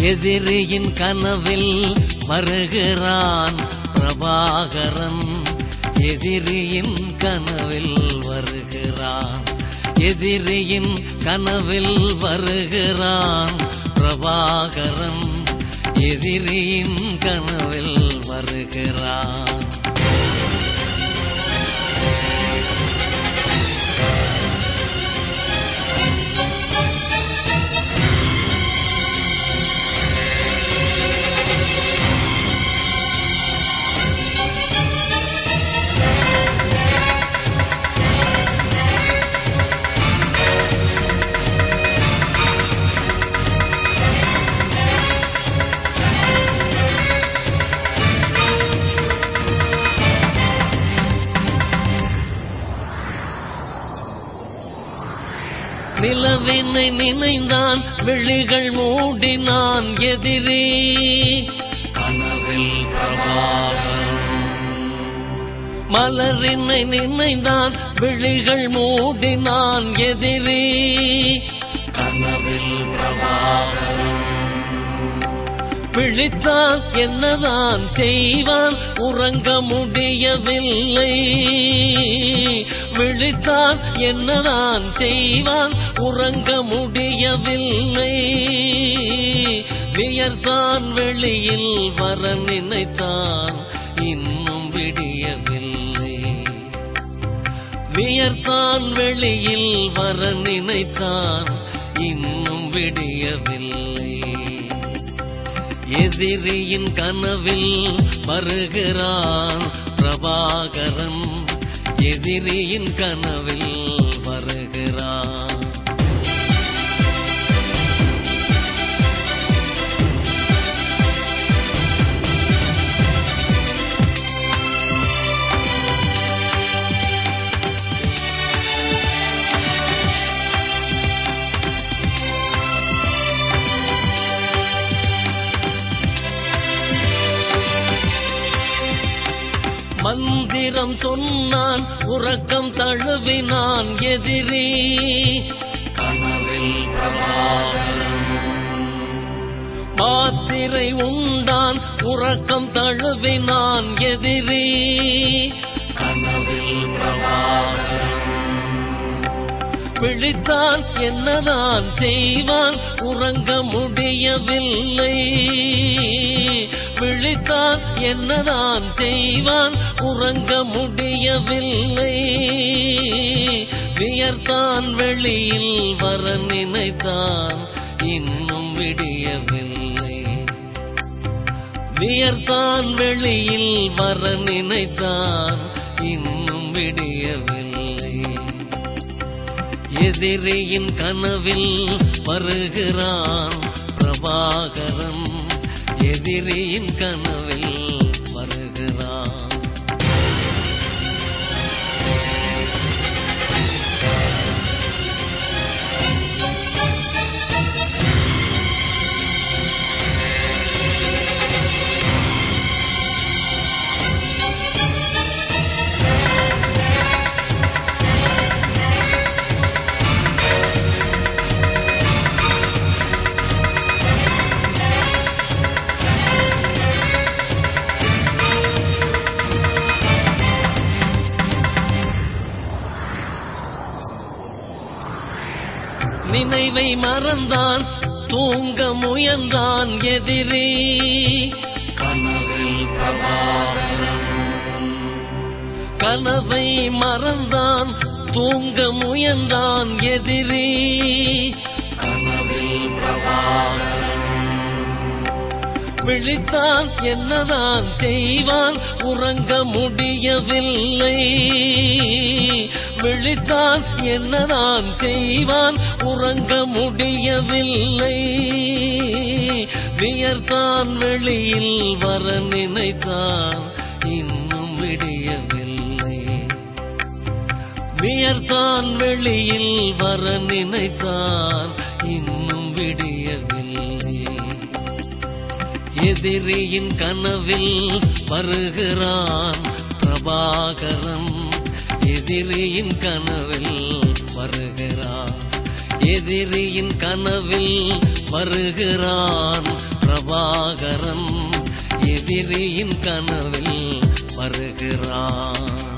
எதிரியின் கனவில் வருகிறான் பிரபாகரன் எதிரியின் கனவில் வருகிறான் எதிரியின் கனவில் வருகிறான் பிரபாகரன் எதிரியின் கனவில் வருகிறான் நிலவினை நினைந்தான் விழிகள் மூடினான் எதிரி கனவில் பிரபாகரன் மலரினை நினைந்தான் விழிகள் மூடினான் எதிரி கனவில் பிரபாகரன் விழித்தான் என்னதான் செய்வான் உறங்க முடியவில்லை விழித்தான் என்னதான் செய்வான் உறங்க முடியவில்லை வியர்தான் வெளியில் வர நினைத்தான் இன்னும் விடியவில்லை வியர்தான் வெளியில் வர நினைத்தான் இன்னும் விடியவில்லை எதிரியின் கனவில் வருகிறான் பிரபாகரன் எதிரியின் கனவில் வருகிறான் மந்திரம் சொன்னான் உறக்கம் தழுவினான் எதிரி கனவில் பிரபாகரன் மாத்திரை உண்டான் உறக்கம் தழுவினான் எதிரி கனவில் பிரபாகரன் விழித்தான் என்னதான் செய்வான் உறங்க முடியவில்லை விழித்தான் என்னதான் செய்வான் உறங்க முடியவில்லை வியர்த்தான் வெளியில் வர நினைத்தான் இன்னும் விடியவில்லை வியர்த்தான் வெளியில் வர நினைத்தான் இன்னும் விடியவில்லை எதிரியின் கனவில் வருகிறான் பிரபாகரன் எதிரியின் கனவில் வருகிறான் நினைவை மறந்தான் தூங்க முயன்றான் எதிரி கனவில் பிரபாகரன் கனவை மறந்தான் தூங்க முயன்றான் எதிரி கனவில் பிரபாகரன் விழித்தான் என்னதான் செய்வான் உறங்க முடியவில்லை விழித்தான் என்னதான் செய்வான் உறங்க முடியவில்லை வியர்த்தான் வெளியில் வர நினைத்தான் இன்னும் விடியவில்லை வியர்த்தான் வெளியில் வர நினைத்தான் இன்னும் விடியவில்லை எதிரியின் கனவில் வருகிறான் பிரபாகரன் எதிரியின் கனவில் வருகிறான் எதிரியின் கனவில் வருகிறான் பிரபாகரன் எதிரியின் கனவில் வருகிறான்